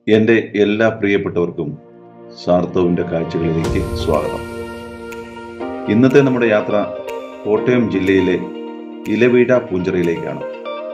എൻ്റെ എല്ലാ പ്രിയപ്പെട്ടവർക്കും സാർത്തവിൻ്റെ കാഴ്ചകളിലേക്ക് സ്വാഗതം ഇന്നത്തെ നമ്മുടെ യാത്ര കോട്ടയം ജില്ലയിലെ ഇലവീഴ പൂഞ്ചിറയിലേക്കാണ്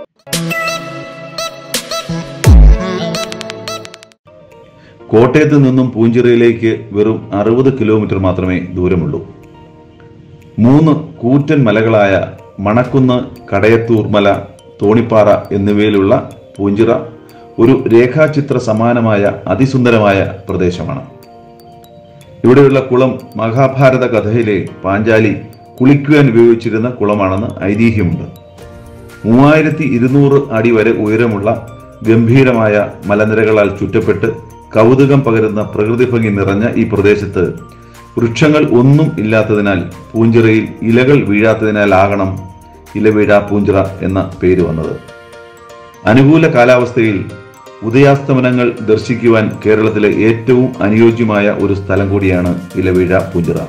കോട്ടയത്ത് നിന്നും പൂഞ്ചിറയിലേക്ക് വെറും അറുപത് കിലോമീറ്റർ മാത്രമേ ദൂരമുള്ളൂ മൂന്ന് കൂറ്റൻ മലകളായ മണക്കുന്ന് കടയത്തൂർ മല തോണിപ്പാറ എന്നിവയിലുള്ള പൂഞ്ചിറ ഒരു രേഖാചിത്ര സമാനമായ അതിസുന്ദരമായ പ്രദേശമാണ് ഇവിടെയുള്ള കുളം മഹാഭാരത കഥയിലെ പാഞ്ചാലി കുളിക്കുവാൻ ഉപയോഗിച്ചിരുന്ന കുളമാണെന്ന് ഐതിഹ്യമുണ്ട് മൂവായിരത്തി ഇരുന്നൂറ് അടി വരെ ഉയരമുള്ള ഗംഭീരമായ മലനിരകളാൽ ചുറ്റപ്പെട്ട് കൗതുകം പകരുന്ന പ്രകൃതി ഭംഗി നിറഞ്ഞ ഈ പ്രദേശത്ത് വൃക്ഷങ്ങൾ ഒന്നും ഇല്ലാത്തതിനാൽ പൂഞ്ചിറയിൽ ഇലകൾ വീഴാത്തതിനാലാകണം ഇലവീഴ പൂഞ്ചിറ എന്ന പേര് വന്നത് അനുകൂല കാലാവസ്ഥയിൽ ഉദയാസ്തമനങ്ങൾ ദർശിക്കുവാൻ കേരളത്തിലെ ഏറ്റവും അനുയോജ്യമായ ഒരു സ്ഥലം കൂടിയാണ് ഇലവീഴ പൂഞ്ചിറ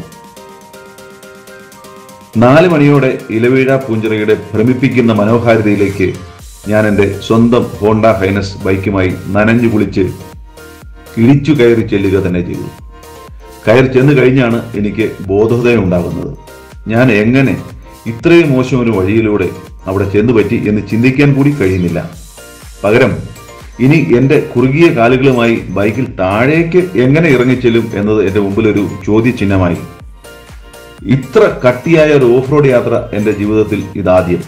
നാല് മണിയോടെ ഇലവീഴ പൂഞ്ചിറയുടെ ഭ്രമിപ്പിക്കുന്ന മനോഹാരിതയിലേക്ക് ഞാൻ എൻ്റെ സ്വന്തം ഹോണ്ട ഹൈനസ് ബൈക്കുമായി നനഞ്ഞു കുളിച്ച് ഇടിച്ചു കയറി ചെല്ലുക തന്നെ ചെയ്തു കയറി ചെന്ന് കഴിഞ്ഞാണ് എനിക്ക് ബോധോദയം ഉണ്ടാകുന്നത് ഞാൻ എങ്ങനെ ഇത്രയും മോശം ഒരു വഴിയിലൂടെ അവിടെ ചെന്നു പറ്റി എന്ന് ചിന്തിക്കാൻ കൂടി കഴിയുന്നില്ല പകരം ഇനി എൻ്റെ കുറുകിയ കാലുകളുമായി ബൈക്കിൽ താഴേക്ക് എങ്ങനെ ഇറങ്ങിച്ചെല്ലും എന്നത് എൻ്റെ മുമ്പിൽ ഒരു ചോദ്യചിഹ്നമായി ഇത്ര കട്ടിയായ ഒരു ഓഫ് റോഡ് യാത്ര എൻ്റെ ജീവിതത്തിൽ ഇതാദ്യം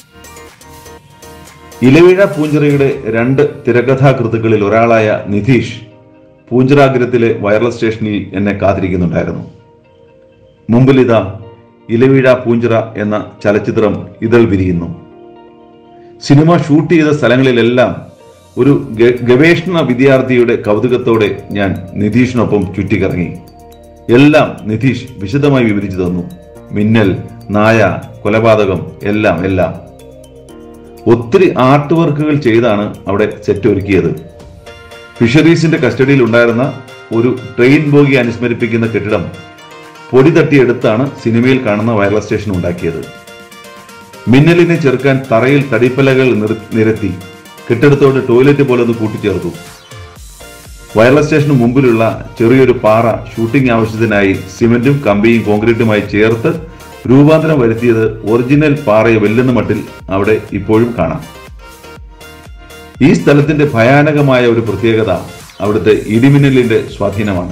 ഇലവീഴ പൂഞ്ചിറയുടെ രണ്ട് തിരക്കഥാകൃത്തുക്കളിൽ ഒരാളായ നിതീഷ് പൂഞ്ചിറാഗ്രത്തിലെ വയർലെസ് സ്റ്റേഷനിൽ എന്നെ കാത്തിരിക്കുന്നുണ്ടായിരുന്നു മുമ്പിൽ ഇതാ ഇലവീഴ പൂഞ്ചിറ എന്ന ചലച്ചിത്രം ഇതൾ വിരിയുന്നു സിനിമ ഷൂട്ട് ചെയ്ത സ്ഥലങ്ങളിലെല്ലാം ഒരു ഗ- ഗവേഷണ വിദ്യാർത്ഥിയുടെ കൗതുകത്തോടെ ഞാൻ നിതീഷിനൊപ്പം ചുറ്റിക്കറങ്ങി എല്ലാം നിതീഷ് വിശദമായി വിവരിച്ചു തന്നു മിന്നൽ നായ കൊലപാതകം എല്ലാം എല്ലാം ഒത്തിരി ആർട്ട് വർക്കുകൾ ചെയ്താണ് അവിടെ സെറ്റ് ഒരുക്കിയത് ഫിഷറീസിന്റെ കസ്റ്റഡിയിൽ ഉണ്ടായിരുന്ന ഒരു ട്രെയിൻ ബോഗി അനുസ്മരിപ്പിക്കുന്ന കെട്ടിടം പൊടി തട്ടിയെടുത്താണ് സിനിമയിൽ കാണുന്ന വയർലെസ് സ്റ്റേഷൻ ഉണ്ടാക്കിയത് മിന്നലിനെ ചെറുക്കാൻ തറയിൽ തടിപ്പലകൾ നിർ- നിരത്തി കെട്ടിടത്തോട് ടോയ്ലറ്റ് പോലെ ഒന്ന് കൂട്ടിച്ചേർത്തു വയർലെസ് സ്റ്റേഷന് മുമ്പിലുള്ള ചെറിയൊരു പാറ ഷൂട്ടിംഗ് ആവശ്യത്തിനായി സിമന്റും കമ്പിയും കോൺക്രീറ്റുമായി ചേർത്ത് രൂപാന്തരം വരുത്തിയത് ഒറിജിനൽ പാറയെ വെല്ലുന്ന മട്ടിൽ അവിടെ ഇപ്പോഴും കാണാം ഈ സ്ഥലത്തിന്റെ ഭയാനകമായ ഒരു പ്രത്യേകത അവിടുത്തെ ഇടിമിന്നലിന്റെ സ്വാധീനമാണ്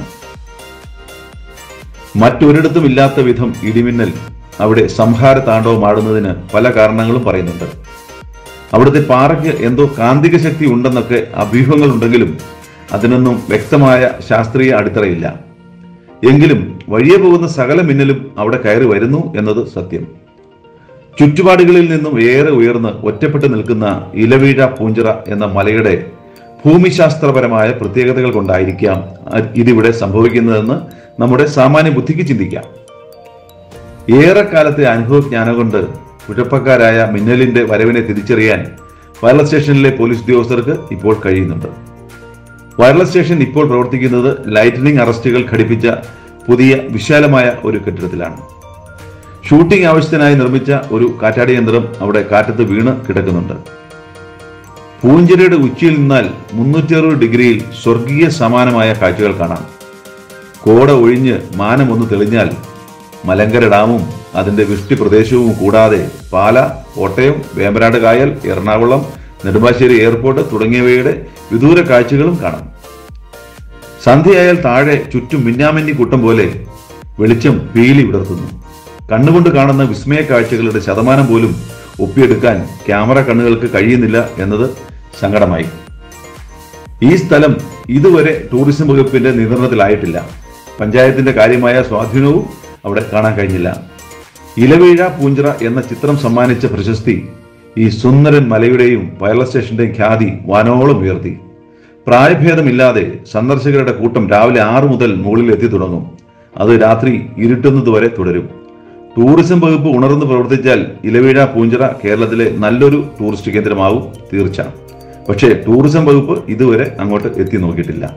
മറ്റൊരിടത്തും ഇല്ലാത്ത വിധം ഇടിമിന്നൽ അവിടെ സംഹാര താണ്ഡവമാടുന്നതിന് പല കാരണങ്ങളും പറയുന്നുണ്ട് അവിടുത്തെ പാറയ്ക്ക് എന്തോ കാന്തിക ശക്തി ഉണ്ടെന്നൊക്കെ അഭ്യൂഹങ്ങൾ ഉണ്ടെങ്കിലും അതിനൊന്നും വ്യക്തമായ ശാസ്ത്രീയ അടിത്തറയില്ല എങ്കിലും വഴിയെ പോകുന്ന സകല മിന്നലും അവിടെ കയറി വരുന്നു എന്നത് സത്യം ചുറ്റുപാടുകളിൽ നിന്നും ഏറെ ഉയർന്ന് ഒറ്റപ്പെട്ട് നിൽക്കുന്ന ഇലവീഴ പൂഞ്ചിറ എന്ന മലയുടെ ഭൂമിശാസ്ത്രപരമായ പ്രത്യേകതകൾ കൊണ്ടായിരിക്കാം അ- ഇതിവിടെ സംഭവിക്കുന്നതെന്ന് നമ്മുടെ സാമാന്യ ബുദ്ധിക്ക് ചിന്തിക്കാം ഏറെക്കാലത്തെ അനുഭവജ്ഞാനം കൊണ്ട് കുഴപ്പക്കാരായ മിന്നലിന്റെ വരവിനെ തിരിച്ചറിയാൻ വയർലെസ് സ്റ്റേഷനിലെ പോലീസ് ഉദ്യോഗസ്ഥർക്ക് ഇപ്പോൾ കഴിയുന്നുണ്ട് വയർലെസ് സ്റ്റേഷൻ ഇപ്പോൾ പ്രവർത്തിക്കുന്നത് ലൈറ്റനിങ് അറസ്റ്റുകൾ ഘടിപ്പിച്ച പുതിയ വിശാലമായ ഒരു കെട്ടിടത്തിലാണ് ഷൂട്ടിംഗ് ആവശ്യത്തിനായി നിർമ്മിച്ച ഒരു കാറ്റാടി യന്ത്രം അവിടെ കാറ്റത്ത് വീണ് കിടക്കുന്നുണ്ട് പൂഞ്ചിരയുടെ ഉച്ചിയിൽ നിന്നാൽ മുന്നൂറ്റി അറുപത് ഡിഗ്രിയിൽ സ്വർഗീയ സമാനമായ കാഴ്ചകൾ കാണാം കോട ഒഴിഞ്ഞ് മാനം ഒന്ന് തെളിഞ്ഞാൽ മലങ്കര ഡാമും അതിന്റെ വൃഷ്ടി പ്രദേശവും കൂടാതെ പാല കോട്ടയം വേമ്പനാട് കായൽ എറണാകുളം നെടുമ്പാശ്ശേരി എയർപോർട്ട് തുടങ്ങിയവയുടെ വിദൂര കാഴ്ചകളും കാണാം സന്ധ്യയായാൽ താഴെ ചുറ്റും മിന്നാമിന്നി കൂട്ടം പോലെ വെളിച്ചം പീലി വിടർത്തുന്നു കണ്ണുകൊണ്ട് കാണുന്ന വിസ്മയ കാഴ്ചകളുടെ ശതമാനം പോലും ഒപ്പിയെടുക്കാൻ ക്യാമറ കണ്ണുകൾക്ക് കഴിയുന്നില്ല എന്നത് സങ്കടമായി ഈ സ്ഥലം ഇതുവരെ ടൂറിസം വകുപ്പിന്റെ നിയന്ത്രണത്തിലായിട്ടില്ല പഞ്ചായത്തിന്റെ കാര്യമായ സ്വാധീനവും അവിടെ കാണാൻ കഴിഞ്ഞില്ല ഇലവീഴ പൂഞ്ചിറ എന്ന ചിത്രം സമ്മാനിച്ച പ്രശസ്തി ഈ സുന്ദരൻ മലയുടെയും വയർലെസ് സ്റ്റേഷന്റെയും ഖ്യാതി വാനോളം ഉയർത്തി പ്രായഭേദമില്ലാതെ സന്ദർശകരുടെ കൂട്ടം രാവിലെ ആറു മുതൽ മുകളിൽ എത്തി തുടങ്ങും അത് രാത്രി ഇരുട്ടുന്നത് വരെ തുടരും ടൂറിസം വകുപ്പ് ഉണർന്ന് പ്രവർത്തിച്ചാൽ ഇലവീഴ പൂഞ്ചിറ കേരളത്തിലെ നല്ലൊരു ടൂറിസ്റ്റ് കേന്ദ്രമാവും തീർച്ച പക്ഷേ ടൂറിസം വകുപ്പ് ഇതുവരെ അങ്ങോട്ട് എത്തി നോക്കിയിട്ടില്ല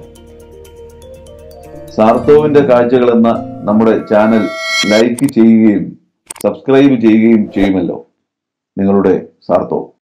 സാർത്തോവിന്റെ കാഴ്ചകൾ എന്ന നമ്മുടെ ചാനൽ ലൈക്ക് ചെയ്യുകയും സബ്സ്ക്രൈബ് ചെയ്യുകയും ചെയ്യുമല്ലോ നിങ്ങളുടെ സാർത്തോ